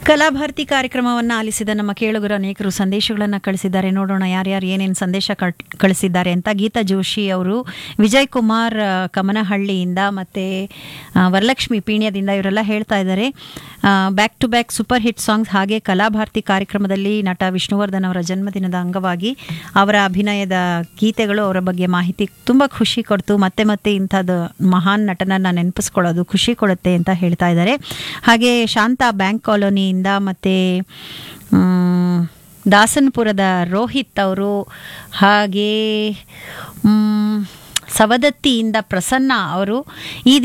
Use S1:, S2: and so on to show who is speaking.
S1: ಕಲಾಭಾರತಿ ಕಾರ್ಯಕ್ರಮವನ್ನು ಆಲಿಸಿದ ನಮ್ಮ ಕೇಳುಗರು ಅನೇಕರು ಸಂದೇಶಗಳನ್ನು ಕಳಿಸಿದ್ದಾರೆ ನೋಡೋಣ ಯಾರ್ಯಾರು ಏನೇನು ಸಂದೇಶ ಕಳ್- ಕಳಿಸಿದ್ದಾರೆ ಅಂತ ಗೀತಾ ಜೋಶಿ ಅವರು ವಿಜಯ್ ಕುಮಾರ್ ಆ, ಕಮನಹಳ್ಳಿಯಿಂದ ಮತ್ತು ವರಲಕ್ಷ್ಮಿ ಪೀಣ್ಯದಿಂದ ಇವರೆಲ್ಲ ಹೇಳ್ತಾ ಇದ್ದಾರೆ back to back super hit songs ಹಾಗೆ ಕಲಾಭಾರತಿ ಕಾರ್ಯಕ್ರಮದಲ್ಲಿ ನಟ ವಿಷ್ಣುವರ್ಧನ್ ಅವರ ಜನ್ಮದಿನದ ಅಂಗವಾಗಿ ಅವರ ಅಭಿನಯದ ಗೀತೆಗಳು ಅವರ ಬಗ್ಗೆ ಮಾಹಿತಿ ತುಂಬ ಖುಷಿ ಕೊಡ್ತು ಮತ್ತೆ ಮತ್ತೆ ಇಂಥದ್ದು ಮಹಾನ್ ನಟನನ್ನು ನೆನಪಿಸ್ಕೊಳ್ಳೋದು ಖುಷಿ ಕೊಡುತ್ತೆ ಅಂತ ಹೇಳ್ತಾ ಇದ್ದಾರೆ ಹಾಗೆ ಶಾಂತ ಬ್ಯಾಂಕ್ ಕಾಲೋನಿಯಿಂದ ಮತ್ತು ದಾಸನ್ಪುರದ ರೋಹಿತ್ ಅವರು ಹಾಗೆ ಮ್, ಸವದತ್ತಿಯಿಂದ ಪ್ರಸನ್ನ ಅವರು ಈ